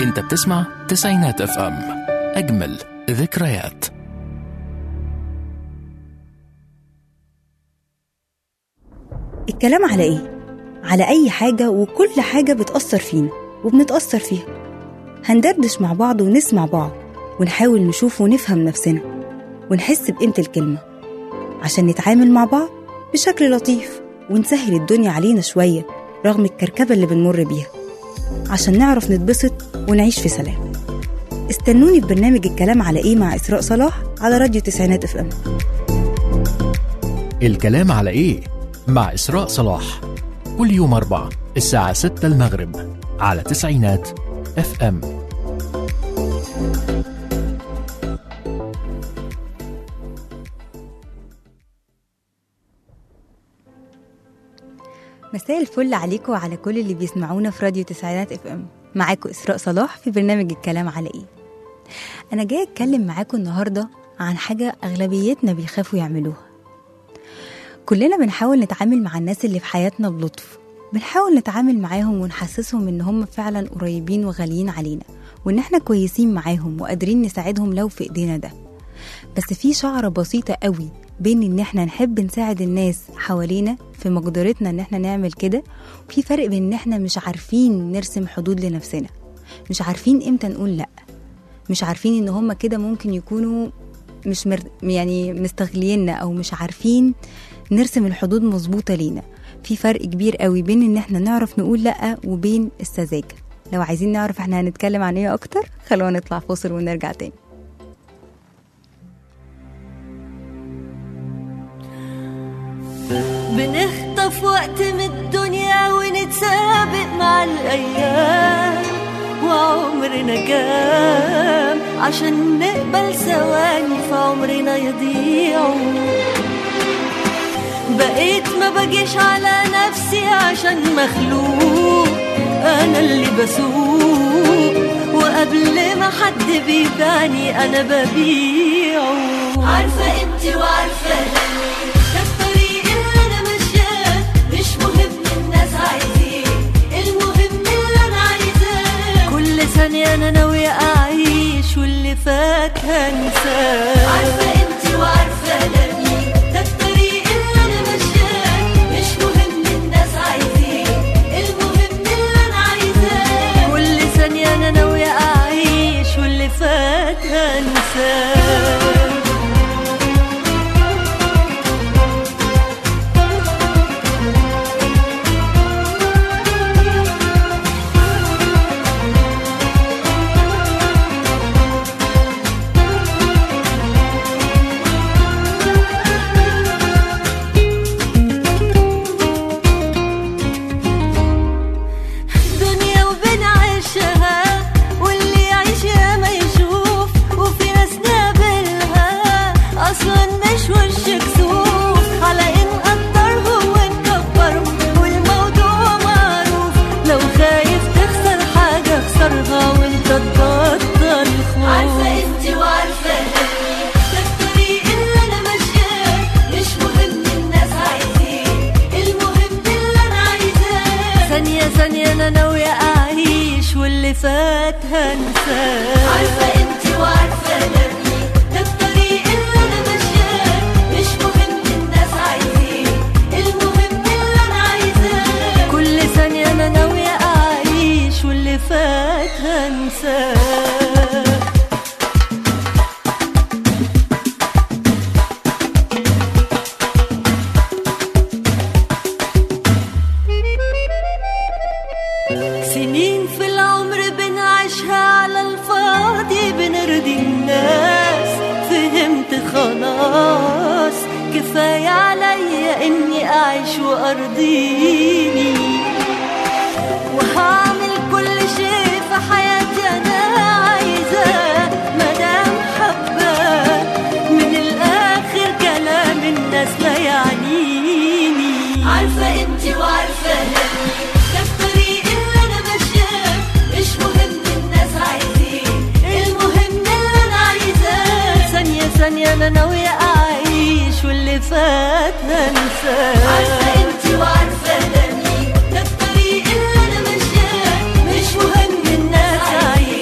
انت بتسمع تسعينات اف ام اجمل ذكريات الكلام على ايه؟ على أي حاجة وكل حاجة بتأثر فينا وبنتأثر فيها هندردش مع بعض ونسمع بعض ونحاول نشوف ونفهم نفسنا ونحس بقيمة الكلمة عشان نتعامل مع بعض بشكل لطيف ونسهل الدنيا علينا شوية رغم الكركبة اللي بنمر بيها عشان نعرف نتبسط ونعيش في سلام استنوني في برنامج الكلام على ايه مع إسراء صلاح على راديو تسعينات اف ام الكلام على ايه مع اسراء صلاح كل يوم اربع الساعة 6 المغرب على تسعينات اف ام مساء الفل عليكم وعلى كل اللي بيسمعونا في راديو تسعينات اف ام معاكم اسراء صلاح في برنامج الكلام على ايه انا جايه اتكلم معاكم النهارده عن حاجه اغلبيتنا بيخافوا يعملوها كلنا بنحاول نتعامل مع الناس اللي في حياتنا بلطف بنحاول نتعامل معاهم ونحسسهم ان هم فعلا قريبين وغاليين علينا وان احنا كويسين معاهم وقادرين نساعدهم لو في ايدينا ده بس في شعرة بسيطة قوي بين ان احنا نحب نساعد الناس حوالينا في مقدرتنا ان احنا نعمل كده وفي فرق بين ان احنا مش عارفين نرسم حدود لنفسنا مش عارفين امتى نقول لا مش عارفين ان هما كده ممكن يكونوا مش مر... يعني مستغليننا او مش عارفين نرسم الحدود مظبوطة لينا في فرق كبير قوي بين ان احنا نعرف نقول لا وبين السذاجة لو عايزين نعرف احنا هنتكلم عن ايه اكتر خلونا نطلع فاصل ونرجع تاني بنخطف وقت من الدنيا ونتسابق مع الأيام وعمرنا كام عشان نقبل ثواني في عمرنا يضيعوا بقيت ما بجيش على نفسي عشان مخلوق أنا اللي بسوق وقبل ما حد بيباني أنا ببيعه عارفة انت وعارفة أنا ده الطريق اللي أنا ماشياه مش مهم الناس عايزين المهم اللي أنا عايزاه كل ثانية أنا ناوية أعيش واللي فات هنساه عارفة انت وعارفة أنا مين ده الطريق اللي أنا ماشياه مش مهم الناس عايزين المهم اللي أنا عايزاه كل ثانية أنا ناوية أعيش واللي فات هنساه دنيا وبنعيشها واللي يعيشها ما يشوف وفي ناس نقابلها اصلا مش وش كسوف على ان نقدرهم ونكبرهم والموضوع معروف لو خايف تخسر حاجة اخسرها وانت تبطل خوف عارفة انت وعارفة أنا ده الطريق اللي انا ماشياه مش مهم الناس عايزين المهم اللي انا عايزاه ثانية ثانية انا ناوية اعيش واللي فات هنساه عارفة انت وعارفة انا مين ده الطريق اللي انا ماشياه مش مهم الناس عايزين المهم اللي انا عايزاه كل ثانية انا ناوية اعيش واللي فات هنساه سنين في العمر بنعيشها على الفاضي بنرضي الناس فهمت خلاص كفاية عليا اني اعيش وارضيني وهعمل كل شيء في حياتي انا عايزاه مدام حباه من الاخر كلام الناس لا يعنيني عارفة انت وعارفة انا ده الطريق اللي انا ماشياه مش مهم الناس عايزين المهم اللي انا عايزاه ثانية ثانية انا ناوية اعيش واللي فات هنساه عارفة انت وعارفة انا مين ده الطريق اللي انا ماشياه مش مهم الناس عايزين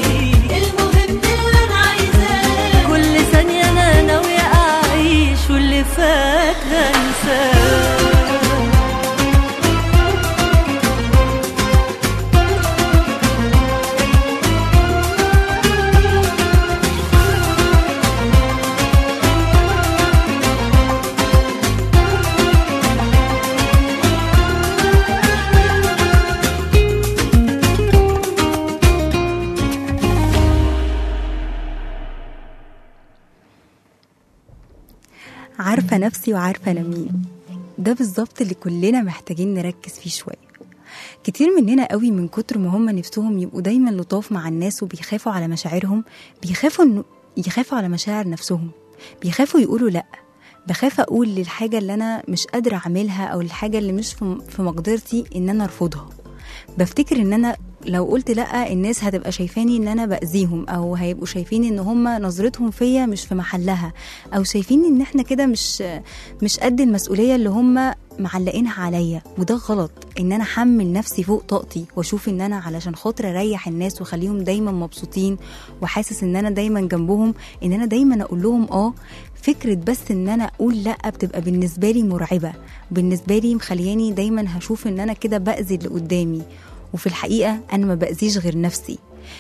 نفسي وعارفة أنا مين ده بالظبط اللي كلنا محتاجين نركز فيه شوية كتير مننا قوي من كتر ما هم نفسهم يبقوا دايما لطاف مع الناس وبيخافوا على مشاعرهم بيخافوا انه يخافوا على مشاعر نفسهم بيخافوا يقولوا لا بخاف اقول للحاجه اللي انا مش قادره اعملها او الحاجه اللي مش في في مقدرتي ان انا ارفضها بفتكر ان انا لو قلت لا الناس هتبقى شايفاني ان انا باذيهم او هيبقوا شايفين ان هم نظرتهم فيا مش في محلها او شايفين ان احنا كده مش مش قد المسؤوليه اللي هم معلقينها عليا وده غلط ان انا احمل نفسي فوق طاقتي واشوف ان انا علشان خاطر اريح الناس واخليهم دايما مبسوطين وحاسس ان انا دايما جنبهم ان انا دايما اقول لهم اه فكرة بس ان انا اقول لا بتبقى بالنسبة لي مرعبة بالنسبة لي مخلياني دايما هشوف ان انا كده باذي اللي قدامي وفي الحقيقة انا ما باذيش غير نفسي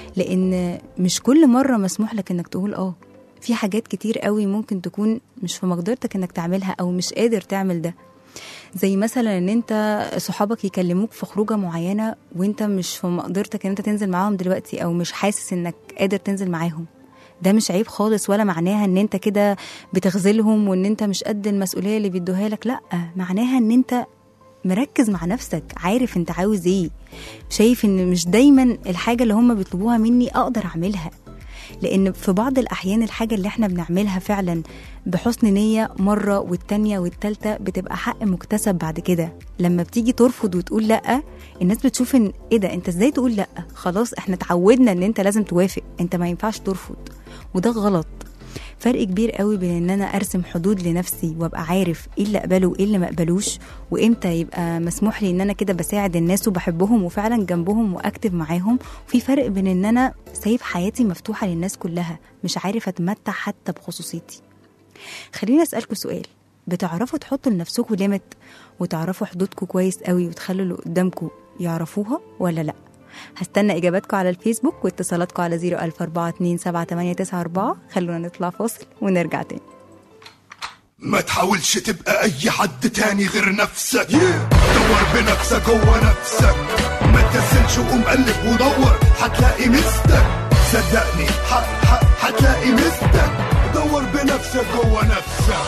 لان مش كل مرة مسموح لك انك تقول اه في حاجات كتير قوي ممكن تكون مش في مقدرتك انك تعملها او مش قادر تعمل ده زي مثلا ان انت صحابك يكلموك في خروجه معينه وانت مش في مقدرتك ان انت تنزل معاهم دلوقتي او مش حاسس انك قادر تنزل معاهم ده مش عيب خالص ولا معناها ان انت كده بتخذلهم وان انت مش قد المسؤوليه اللي بيدوها لك لا معناها ان انت مركز مع نفسك عارف انت عاوز ايه شايف ان مش دايما الحاجه اللي هم بيطلبوها مني اقدر اعملها لان في بعض الاحيان الحاجه اللي احنا بنعملها فعلا بحسن نيه مره والتانيه والتالته بتبقى حق مكتسب بعد كده لما بتيجي ترفض وتقول لا الناس بتشوف ان ايه ده انت ازاي تقول لا خلاص احنا اتعودنا ان انت لازم توافق انت ما ينفعش ترفض وده غلط فرق كبير قوي بين ان انا ارسم حدود لنفسي وابقى عارف ايه اللي اقبله وايه اللي ما اقبلوش وامتى يبقى مسموح لي ان انا كده بساعد الناس وبحبهم وفعلا جنبهم واكتب معاهم في فرق بين ان انا سايب حياتي مفتوحه للناس كلها مش عارف اتمتع حتى بخصوصيتي خليني اسالكوا سؤال بتعرفوا تحطوا لنفسكم ليميت وتعرفوا حدودكم كويس قوي وتخلوا اللي قدامكم يعرفوها ولا لا هستنى اجاباتكم على الفيسبوك واتصالاتكم على 004278994 خلونا نطلع فاصل ونرجع تاني ما تحاولش تبقى اي حد تاني غير نفسك دور بنفسك جوه نفسك ما تكسلش وقوم قلب ودور هتلاقي مستك صدقني ح- ح- هتلاقي مستك دور بنفسك جوه نفسك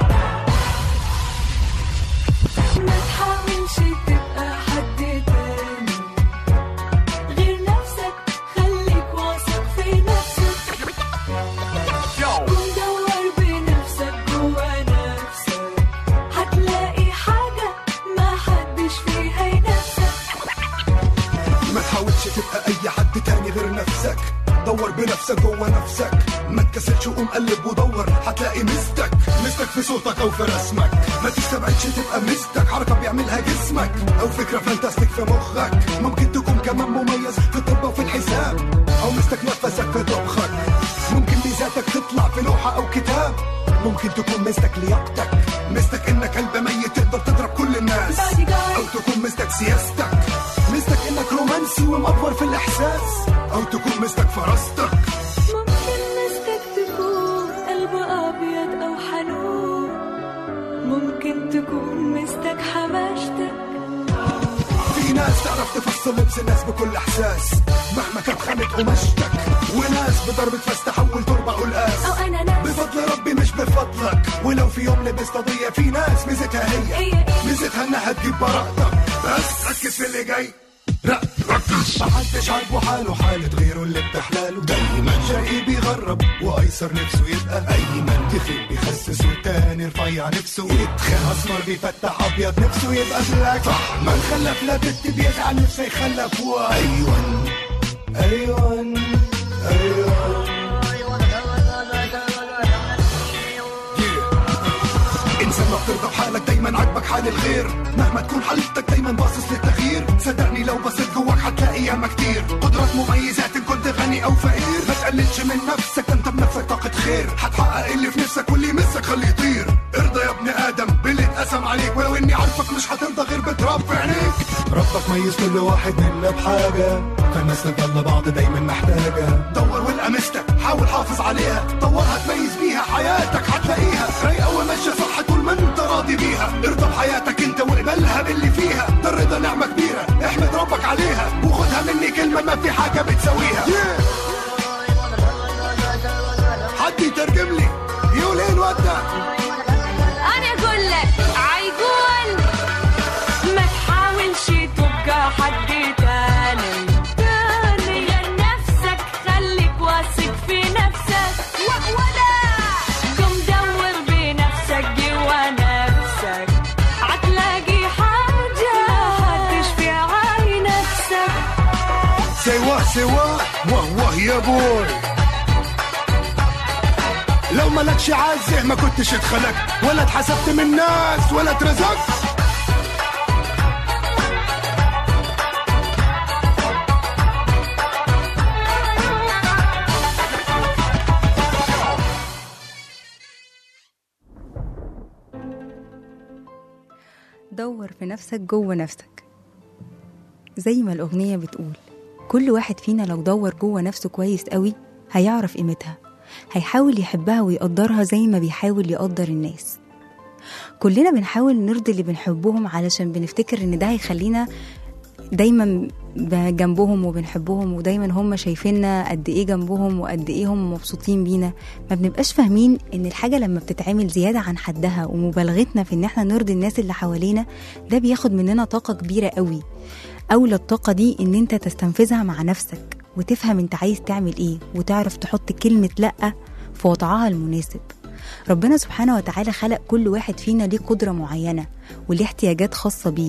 ما تحاولش تبقى حد تاني غير نفسك خليك واثق في نفسك كن دور بنفسك جوا نفسك هتلاقي حاجة ما حدش فيها ينافسك ما تحاولش تبقى اي حد تاني غير نفسك دور بنفسك جوه نفسك ما تكسلش وقوم قلب ودور هتلاقي مستك مستك في صوتك او في رسمك ما تستبعدش تبقى مستك حركه بيعملها جسمك او فكره فانتاستيك في مخك ممكن تكون كمان مميز في الطب وفي الحساب او مستك نفسك في طبخك ممكن ميزاتك تطلع في لوحه او كتاب ممكن تكون مستك لياقتك مستك انك قلب ميت تقدر تضرب كل الناس او تكون مستك سياستك مستك انك رومانسي ومأفور في الاحساس او تكون مستك فراستك ممكن مستك تكون قلب أبيض أو حنون ممكن تكون مستك حماشتك في ناس تعرف تفصل لبس الناس بكل احساس مهما كانت خامة قماشتك وناس بضربة فاس تحول تربة قلقاس أو أنا ناس بفضل ربي مش بفضلك ولو في يوم لبست قضية في ناس ميزتها هي هي إيه؟ ميزتها انها تجيب براءتك بس ركز في اللي جاي لا ركز محدش عاجبه حاله حالة غيره اللي بتحلاله دايما شقي بيغرب وايسر نفسه يبقى ايمن تخيل بيخسس والتاني رفيع نفسه يتخن اسمر بيفتح ابيض نفسه يبقى بلاك صح من خلف لا بنت بيزعل نفسه يخلف وايوان ايوان ايوان انسان ما بترضى بحالك دايما عاجبك حال الغير مهما تكون حالتك دايما باصص للتغيير صدقني لو بصيت جواك هتلاقي ياما كتير قدرات مميزات ان كنت غني او فقير ما تقللش من نفسك ده انت بنفسك طاقة خير هتحقق اللي في نفسك واللي يمسك خليه يطير ارضى يا ابن ادم باللي اتقسم عليك ولو اني عارفك مش هترضى غير بتراب في عينيك ربك ميز كل واحد منا بحاجة فالناس تضل بعض دايما محتاجة دور والقى مستك حاول حافظ عليها طورها تميز بيها حياتك هتلاقيها رايقة وماشية صح طول ما انت راضي بيها ارضى بحياتك انت واقبلها باللي فيها ده الرضا نعمة كبيرة احمد ربك عليها وخدها مني كلمة ما في حاجة بتساويها حد يترجم لي يقول ايه الواد ده أنا سوا سوا واه واه يا بوي لو ملكش عازة ما كنتش اتخلقت ولا اتحسبت من الناس ولا اترزقت دور في نفسك جوه نفسك زي ما الأغنية بتقول كل واحد فينا لو دور جوه نفسه كويس قوي هيعرف قيمتها هيحاول يحبها ويقدرها زي ما بيحاول يقدر الناس كلنا بنحاول نرضي اللي بنحبهم علشان بنفتكر ان ده هيخلينا دايما جنبهم وبنحبهم ودايما هم شايفيننا قد ايه جنبهم وقد ايه هم مبسوطين بينا ما بنبقاش فاهمين ان الحاجه لما بتتعمل زياده عن حدها ومبالغتنا في ان احنا نرضي الناس اللي حوالينا ده بياخد مننا طاقه كبيره قوي اولى الطاقه دي ان انت تستنفذها مع نفسك وتفهم انت عايز تعمل ايه وتعرف تحط كلمه لا في وضعها المناسب ربنا سبحانه وتعالى خلق كل واحد فينا ليه قدره معينه وليه احتياجات خاصه بيه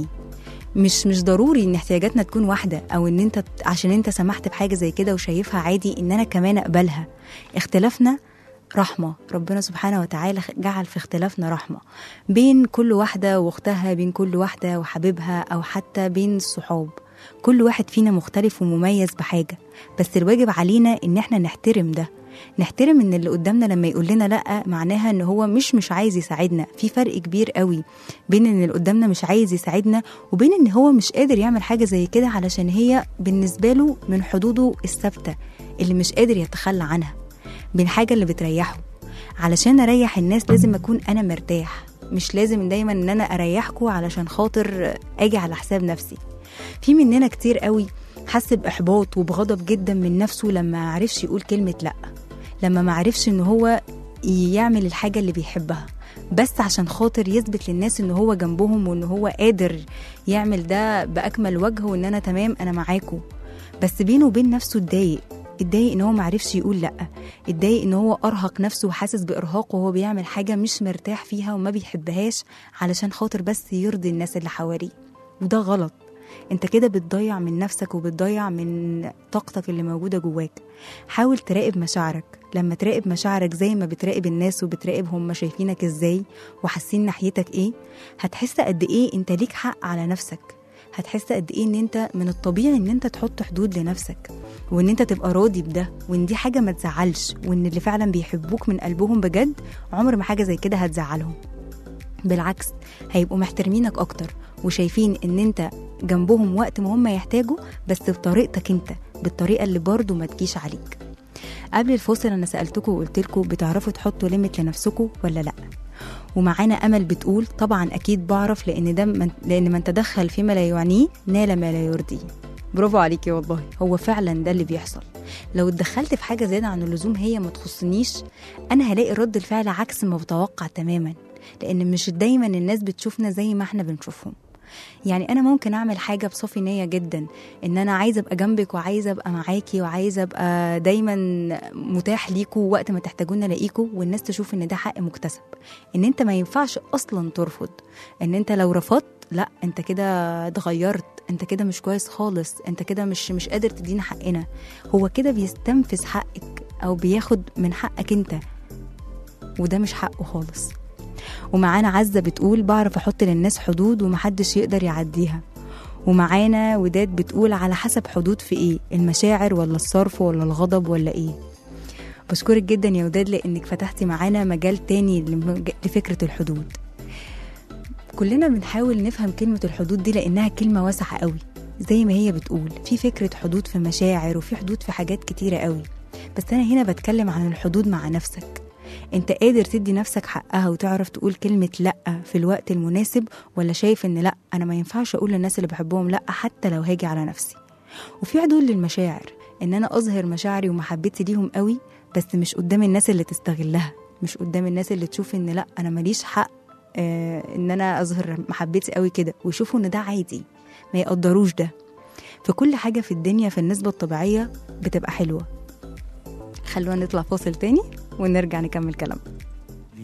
مش مش ضروري ان احتياجاتنا تكون واحده او ان انت عشان انت سمحت بحاجه زي كده وشايفها عادي ان انا كمان اقبلها اختلافنا رحمة ربنا سبحانه وتعالى جعل في اختلافنا رحمة بين كل واحدة واختها بين كل واحدة وحبيبها أو حتى بين الصحاب كل واحد فينا مختلف ومميز بحاجة بس الواجب علينا إن احنا نحترم ده نحترم ان اللي قدامنا لما يقول لنا لا معناها ان هو مش مش عايز يساعدنا في فرق كبير قوي بين ان اللي قدامنا مش عايز يساعدنا وبين ان هو مش قادر يعمل حاجه زي كده علشان هي بالنسبه له من حدوده الثابته اللي مش قادر يتخلى عنها بين حاجه اللي بتريحه علشان اريح الناس لازم اكون انا مرتاح مش لازم دايما ان انا اريحكم علشان خاطر اجي على حساب نفسي في مننا كتير قوي حس باحباط وبغضب جدا من نفسه لما عرفش يقول كلمه لا لما معرفش ان هو يعمل الحاجة اللي بيحبها بس عشان خاطر يثبت للناس ان هو جنبهم وان هو قادر يعمل ده بأكمل وجه وان انا تمام انا معاكم بس بينه وبين نفسه اتضايق اتضايق ان هو معرفش يقول لا اتضايق ان هو ارهق نفسه وحاسس بارهاق وهو بيعمل حاجه مش مرتاح فيها وما بيحبهاش علشان خاطر بس يرضي الناس اللي حواليه وده غلط انت كده بتضيع من نفسك وبتضيع من طاقتك اللي موجودة جواك حاول تراقب مشاعرك لما تراقب مشاعرك زي ما بتراقب الناس وبتراقب هم شايفينك ازاي وحاسين ناحيتك ايه هتحس قد ايه انت ليك حق على نفسك هتحس قد ايه ان انت من الطبيعي ان انت تحط حدود لنفسك وان انت تبقى راضي بده وان دي حاجه ما تزعلش وان اللي فعلا بيحبوك من قلبهم بجد عمر ما حاجه زي كده هتزعلهم بالعكس هيبقوا محترمينك اكتر وشايفين ان انت جنبهم وقت ما هم يحتاجوا بس بطريقتك انت بالطريقه اللي برضو ما تجيش عليك قبل الفاصل انا سالتكم وقلت لكم بتعرفوا تحطوا ليميت لنفسكم ولا لا ومعانا امل بتقول طبعا اكيد بعرف لان ده من لان من تدخل فيما لا يعنيه نال ما لا يرضيه برافو عليكي والله هو فعلا ده اللي بيحصل لو اتدخلت في حاجه زياده عن اللزوم هي ما تخصنيش انا هلاقي رد الفعل عكس ما بتوقع تماما لان مش دايما الناس بتشوفنا زي ما احنا بنشوفهم يعني انا ممكن اعمل حاجه بصافي نيه جدا ان انا عايزه ابقى جنبك وعايزه ابقى معاكي وعايزه ابقى دايما متاح ليكوا وقت ما تحتاجوني الاقيكوا والناس تشوف ان ده حق مكتسب ان انت ما ينفعش اصلا ترفض ان انت لو رفضت لا انت كده اتغيرت انت كده مش كويس خالص انت كده مش مش قادر تدينا حقنا هو كده بيستنفذ حقك او بياخد من حقك انت وده مش حقه خالص ومعانا عزة بتقول بعرف أحط للناس حدود ومحدش يقدر يعديها ومعانا وداد بتقول على حسب حدود في ايه المشاعر ولا الصرف ولا الغضب ولا ايه بشكرك جدا يا وداد لانك فتحتي معانا مجال تاني لمج- لفكرة الحدود كلنا بنحاول نفهم كلمة الحدود دي لأنها كلمة واسعة قوي زي ما هي بتقول في فكرة حدود في مشاعر وفي حدود في حاجات كتيرة قوي بس أنا هنا بتكلم عن الحدود مع نفسك انت قادر تدي نفسك حقها وتعرف تقول كلمة لأ في الوقت المناسب ولا شايف ان لأ انا ما ينفعش اقول للناس اللي بحبهم لأ حتى لو هاجي على نفسي وفي حدود للمشاعر ان انا اظهر مشاعري ومحبتي ليهم قوي بس مش قدام الناس اللي تستغلها مش قدام الناس اللي تشوف ان لأ انا ماليش حق آه ان انا اظهر محبتي قوي كده ويشوفوا ان ده عادي ما يقدروش ده في كل حاجة في الدنيا في النسبة الطبيعية بتبقى حلوة خلونا نطلع فاصل تاني ونرجع نكمل كلامنا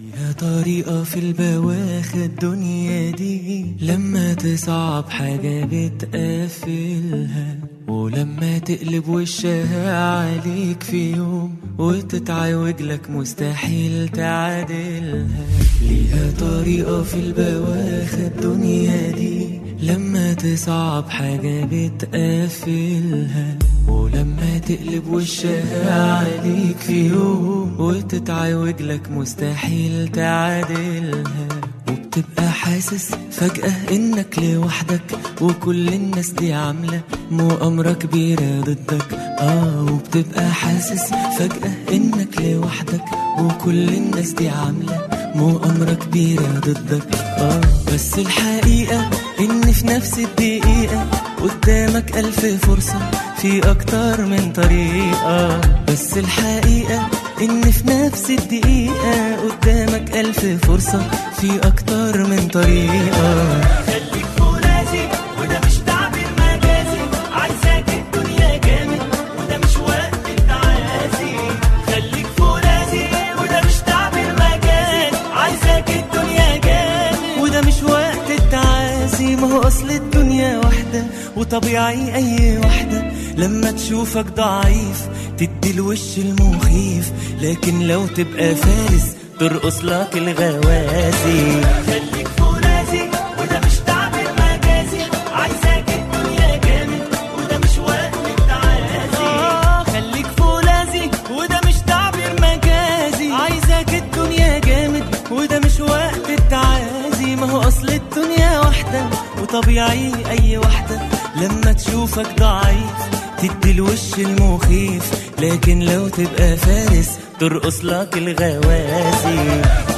ليها طريقة في البواخ الدنيا دي لما تصعب حاجة بتقفلها ولما تقلب وشها عليك في يوم وتتعوج لك مستحيل تعادلها ليها طريقة في البواخ الدنيا دي لما تصعب حاجة بتقفلها ولما تقلب وشها عليك في يوم وتتعوج لك مستحيل تعادلها وبتبقى حاسس فجأة انك لوحدك وكل الناس دي عاملة مؤامرة كبيرة ضدك اه وبتبقى حاسس فجأة انك لوحدك وكل الناس دي عاملة مؤامرة كبيرة ضدك اه بس الحقيقة ان في نفس الدقيقة قدامك ألف فرصة في أكتر من طريقة بس الحقيقة إن في نفس الدقيقة قدامك ألف فرصة في أكتر من طريقة خليك فرازي وده مش تعبير مجازي عايزاك الدنيا جامد وده مش وقت التعازي خليك فرازي وده مش تعبير مجازي عايزاك الدنيا جامد وده مش وقت التعازي ما هو أصل الدنيا واحدة وطبيعي أي واحدة لما تشوفك ضعيف تدي الوش المخيف لكن لو تبقى فارس ترقص لك الغوازي خليك فرازي وده مش تعبير مجازي عايزاك الدنيا جامد وده مش وقت التعازي آه خليك فولاذي وده مش تعبير مجازي عايزاك الدنيا جامد وده مش وقت التعازي ما هو اصل الدنيا واحدة وطبيعي اي واحدة لما تشوفك ضعيف تدي الوش المخيف لكن لو تبقى فارس ترقص لك الغوازي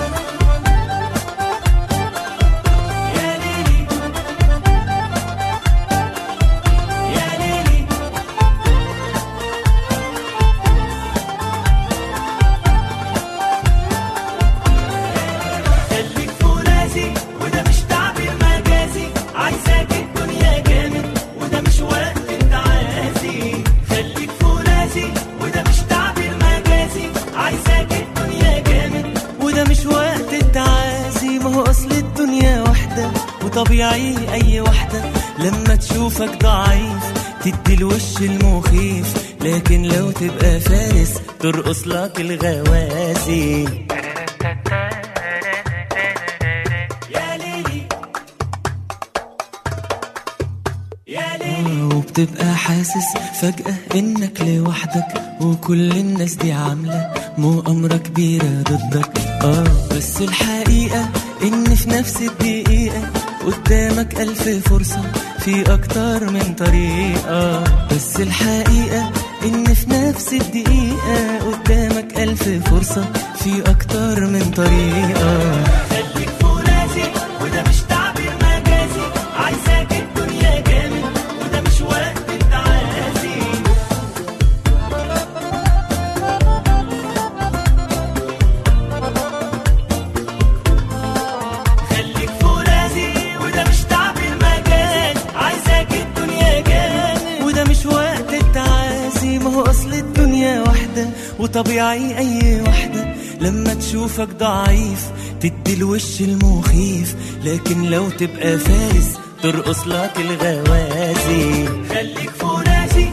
يا ليلي يا ليلي خليك فرازي وده مش تعبير مجازي عايزاك الدنيا جامد وده مش وقت التعازي خليك فرازي وده مش تعبير مجازي عايزاك الدنيا جامد وده مش وقت التعازي ما هو اصل الدنيا واحدة وطبيعي اي واحدة لما تشوفك ضعيف تدي الوش المخيف لكن لو تبقى فارس ترقص لك الغوازي يا ليلي يا ليلي وبتبقى حاسس فجأة انك لوحدك وكل الناس دي عاملة مؤامرة كبيرة ضدك اه بس الحقيقة ان في نفس الدقيقة قدامك ألف فرصة في أكتر من طريقة بس الحقيقة إن في نفس الدقيقة قدامك ألف فرصة في أكتر من طريقة خليك فرازي وده مش تعبير مجازي عايزاك الدنيا جامد وده مش وقت التعازي خليك فرازي وده مش تعبير مجاز عايزاك الدنيا جامد وده مش وقت التعازي ما هو اصل الدنيا واحدة وطبيعي اي واحدة لما تشوفك ضعيف تدي الوش المخيف لكن لو تبقى فارس ترقص لك الغوازي خليك فرازي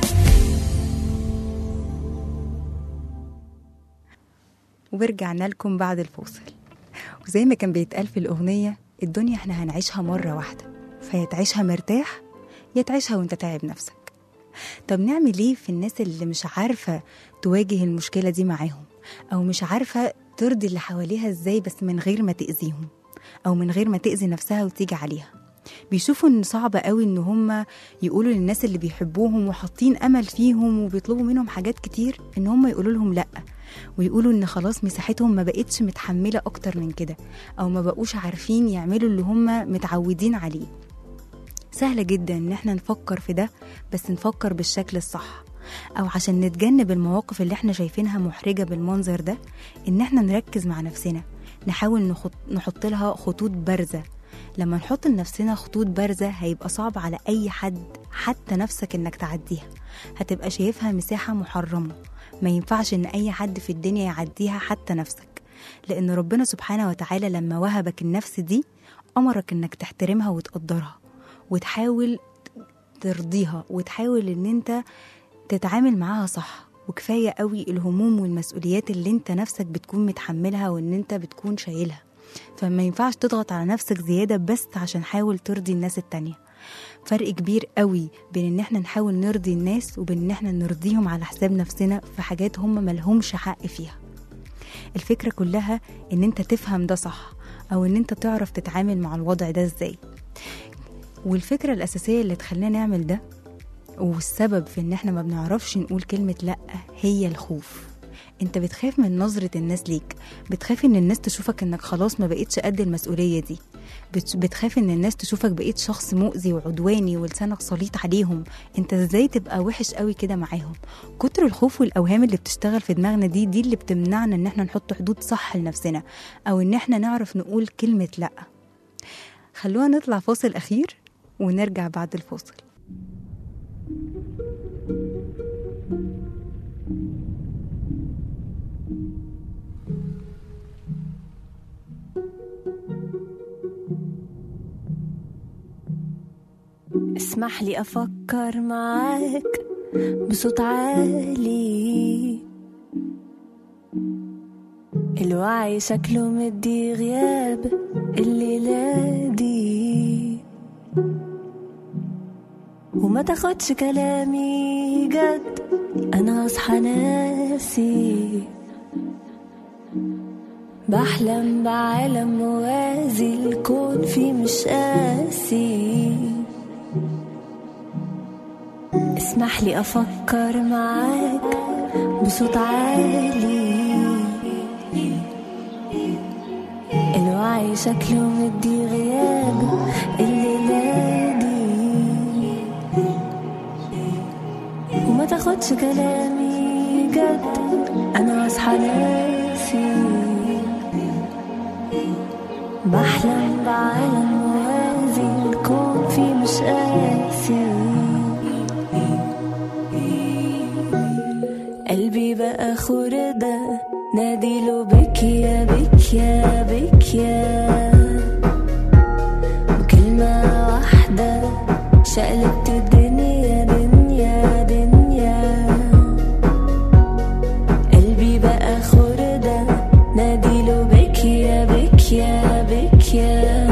ورجعنا لكم بعد الفاصل وزي ما كان بيتقال في الأغنية الدنيا احنا هنعيشها مرة واحدة فيا تعيشها مرتاح يا تعيشها وانت تعب نفسك طب نعمل ايه في الناس اللي مش عارفة تواجه المشكلة دي معاهم أو مش عارفة ترضي اللي حواليها ازاي بس من غير ما تأذيهم أو من غير ما تأذي نفسها وتيجي عليها بيشوفوا ان صعب قوي ان هم يقولوا للناس اللي بيحبوهم وحاطين امل فيهم وبيطلبوا منهم حاجات كتير ان هم يقولوا لهم لا ويقولوا ان خلاص مساحتهم ما بقتش متحمله اكتر من كده او ما بقوش عارفين يعملوا اللي هم متعودين عليه سهلة جدا ان احنا نفكر في ده بس نفكر بالشكل الصح او عشان نتجنب المواقف اللي احنا شايفينها محرجة بالمنظر ده ان احنا نركز مع نفسنا نحاول نخط... نحط لها خطوط بارزة لما نحط لنفسنا خطوط بارزة هيبقى صعب على أي حد حتى نفسك إنك تعديها هتبقى شايفها مساحة محرمة ما ينفعش إن أي حد في الدنيا يعديها حتى نفسك لأن ربنا سبحانه وتعالى لما وهبك النفس دي أمرك إنك تحترمها وتقدرها وتحاول ترضيها وتحاول إن أنت تتعامل معاها صح وكفاية قوي الهموم والمسؤوليات اللي انت نفسك بتكون متحملها وان انت بتكون شايلها فما ينفعش تضغط على نفسك زيادة بس عشان حاول ترضي الناس التانية فرق كبير قوي بين ان احنا نحاول نرضي الناس وبين ان احنا نرضيهم على حساب نفسنا في حاجات هم ملهمش حق فيها الفكرة كلها ان انت تفهم ده صح او ان انت تعرف تتعامل مع الوضع ده ازاي والفكرة الأساسية اللي تخلينا نعمل ده والسبب في ان احنا ما بنعرفش نقول كلمة لأ هي الخوف انت بتخاف من نظرة الناس ليك بتخاف ان الناس تشوفك انك خلاص ما بقيتش قد المسؤولية دي بت- بتخاف ان الناس تشوفك بقيت شخص مؤذي وعدواني ولسانك سليط عليهم انت ازاي تبقى وحش قوي كده معاهم كتر الخوف والاوهام اللي بتشتغل في دماغنا دي دي اللي بتمنعنا ان احنا نحط حدود صح لنفسنا او ان احنا نعرف نقول كلمة لأ خلونا نطلع فاصل اخير ونرجع بعد الفاصل اسمح لي أفكر معاك بصوت عالي الوعي شكله مدي غياب الليلة دي وما تاخدش كلامي جد أنا أصحى ناسي بحلم بعالم موازي الكون فيه مش قاسي اسمح لي أفكر معاك بصوت عالي الوعي شكله مدي غياب الليلة دي وما تاخدش كلامي جد أنا أصحى ناسي بحلم بعالم موازي الكون فيه مش قاسي قلبي بقى خردة ناديله بك يا بك يا بك يا بكلمة واحدة شقلبت الدنيا دنيا دنيا قلبي بقى خردة ناديله بك يا بك يا بك يا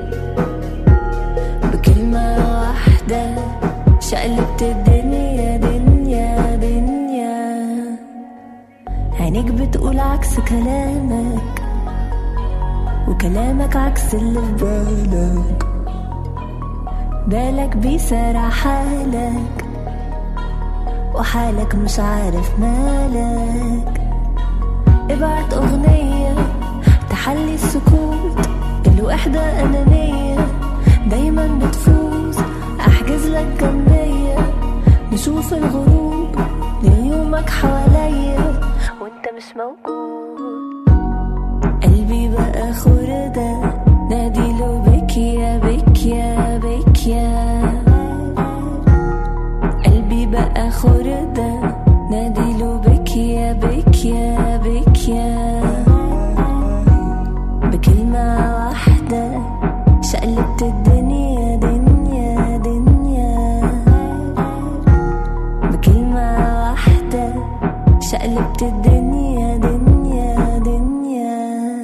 بكلمة واحدة شقلبت الدنيا دنيا دنيا عينيك بتقول عكس كلامك وكلامك عكس اللي في بالك بالك بيسارع حالك وحالك مش عارف مالك ابعت أغنية تحلي السكوت الوحدة أنانية دايما بتفوز أحجز لك جنبية نشوف الغروب ليومك حواليا وانت مش موجود قلبي بقى خردة ناديله بك يا بك يا بك يا قلبي بقى خردة ناديله بك يا بك يا بك يا بكلمة واحدة شقلبت الدنيا دنيا دنيا بكلمة واحدة شقلبت الدنيا دنيا دنيا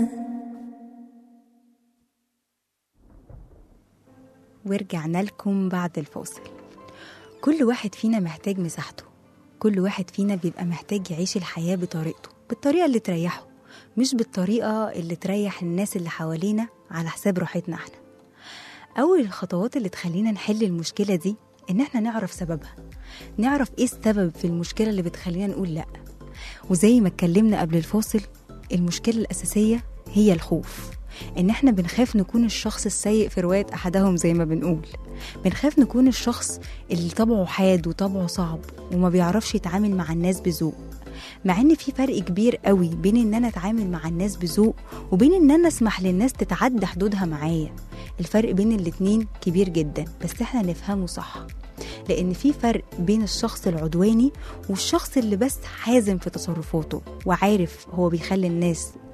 ورجعنا لكم بعد الفاصل كل واحد فينا محتاج مساحته كل واحد فينا بيبقى محتاج يعيش الحياة بطريقته بالطريقة اللي تريحه مش بالطريقة اللي تريح الناس اللي حوالينا على حساب راحتنا احنا أول الخطوات اللي تخلينا نحل المشكلة دي إن احنا نعرف سببها نعرف ايه السبب في المشكلة اللي بتخلينا نقول لأ وزي ما اتكلمنا قبل الفاصل المشكلة الأساسية هي الخوف إن إحنا بنخاف نكون الشخص السيء في رواية أحدهم زي ما بنقول بنخاف نكون الشخص اللي طبعه حاد وطبعه صعب وما بيعرفش يتعامل مع الناس بذوق مع ان في فرق كبير قوي بين ان انا اتعامل مع الناس بذوق وبين ان انا اسمح للناس تتعدى حدودها معايا الفرق بين الاتنين كبير جدا بس احنا نفهمه صح لان في فرق بين الشخص العدواني والشخص اللي بس حازم في تصرفاته وعارف هو بيخلي الناس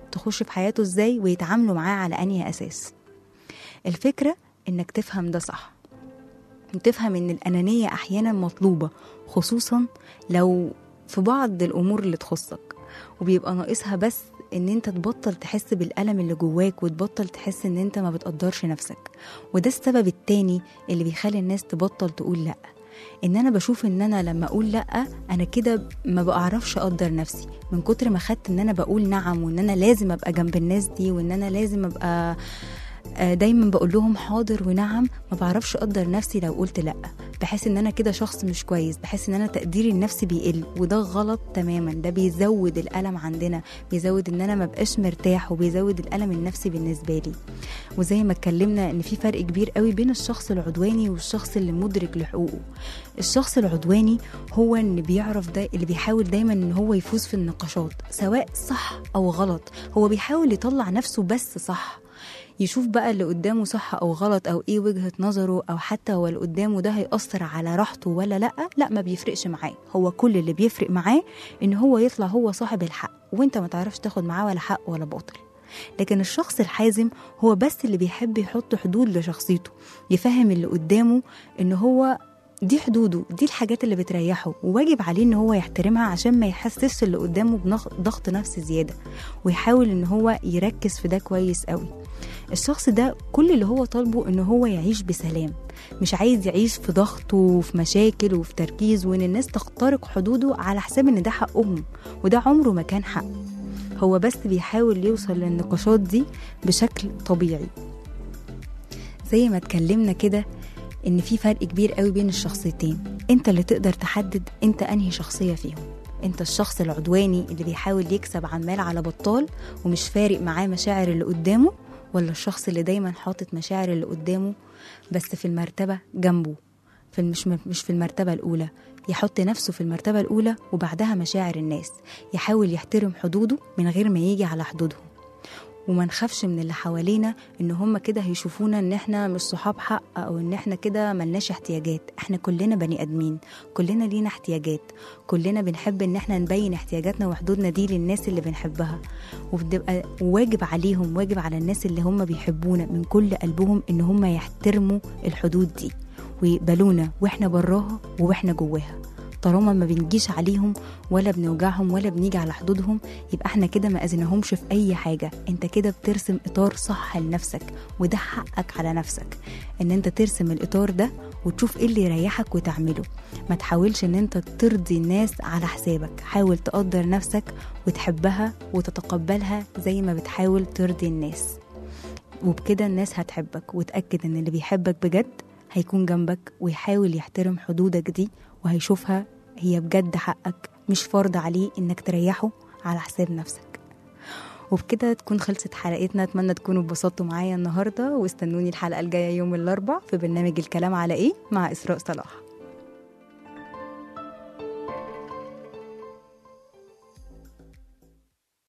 تخش في حياته ازاي ويتعاملوا معاه على انهي اساس الفكره انك تفهم ده صح وتفهم ان الانانيه احيانا مطلوبه خصوصا لو في بعض الامور اللي تخصك وبيبقى ناقصها بس ان انت تبطل تحس بالالم اللي جواك وتبطل تحس ان انت ما بتقدرش نفسك وده السبب التاني اللي بيخلي الناس تبطل تقول لا ان انا بشوف ان انا لما اقول لا انا كده ما بعرفش اقدر نفسي من كتر ما خدت ان انا بقول نعم وان انا لازم ابقى جنب الناس دي وان انا لازم ابقى آه، دايما بقول لهم حاضر ونعم ما بعرفش اقدر نفسي لو قلت لا بحس ان انا كده شخص مش كويس بحس ان انا تقديري لنفسي بيقل وده غلط تماما ده بيزود الالم عندنا بيزود ان انا ما بقاش مرتاح وبيزود الالم النفسي بالنسبه لي وزي ما اتكلمنا ان في فرق كبير قوي بين الشخص العدواني والشخص اللي مدرك لحقوقه الشخص العدواني هو اللي بيعرف ده اللي بيحاول دايما ان هو يفوز في النقاشات سواء صح او غلط هو بيحاول يطلع نفسه بس صح يشوف بقى اللي قدامه صح او غلط او ايه وجهة نظره او حتى هو اللي قدامه ده هيأثر على راحته ولا لا لا ما بيفرقش معاه هو كل اللي بيفرق معاه ان هو يطلع هو صاحب الحق وانت ما تعرفش تاخد معاه ولا حق ولا باطل لكن الشخص الحازم هو بس اللي بيحب يحط حدود لشخصيته يفهم اللي قدامه ان هو دي حدوده دي الحاجات اللي بتريحه وواجب عليه ان هو يحترمها عشان ما يحسسش اللي قدامه بضغط نفس زياده ويحاول ان هو يركز في ده كويس قوي الشخص ده كل اللي هو طالبه ان هو يعيش بسلام مش عايز يعيش في ضغط وفي مشاكل وفي تركيز وان الناس تخترق حدوده على حساب ان ده حقهم وده عمره ما كان حق هو بس بيحاول يوصل للنقاشات دي بشكل طبيعي زي ما اتكلمنا كده ان في فرق كبير قوي بين الشخصيتين انت اللي تقدر تحدد انت انهي شخصيه فيهم انت الشخص العدواني اللي بيحاول يكسب عمال على بطال ومش فارق معاه مشاعر اللي قدامه ولا الشخص اللي دايما حاطط مشاعر اللي قدامه بس في المرتبه جنبه في مش مش في المرتبه الاولى يحط نفسه في المرتبه الاولى وبعدها مشاعر الناس يحاول يحترم حدوده من غير ما يجي على حدودهم وما نخافش من اللي حوالينا ان هم كده هيشوفونا ان احنا مش صحاب حق او ان احنا كده ملناش احتياجات احنا كلنا بني ادمين كلنا لينا احتياجات كلنا بنحب ان احنا نبين احتياجاتنا وحدودنا دي للناس اللي بنحبها وبتبقى واجب عليهم واجب على الناس اللي هم بيحبونا من كل قلبهم ان هم يحترموا الحدود دي ويقبلونا واحنا براها واحنا جواها طالما ما بنجيش عليهم ولا بنوجعهم ولا بنيجي على حدودهم يبقى احنا كده ما اذيناهمش في اي حاجه انت كده بترسم اطار صح لنفسك وده حقك على نفسك ان انت ترسم الاطار ده وتشوف ايه اللي يريحك وتعمله ما تحاولش ان انت ترضي الناس على حسابك حاول تقدر نفسك وتحبها وتتقبلها زي ما بتحاول ترضي الناس وبكده الناس هتحبك وتأكد ان اللي بيحبك بجد هيكون جنبك ويحاول يحترم حدودك دي وهيشوفها هي بجد حقك مش فرض عليه انك تريحه على حساب نفسك وبكده تكون خلصت حلقتنا اتمنى تكونوا اتبسطتوا معايا النهارده واستنوني الحلقه الجايه يوم الاربع في برنامج الكلام على ايه مع اسراء صلاح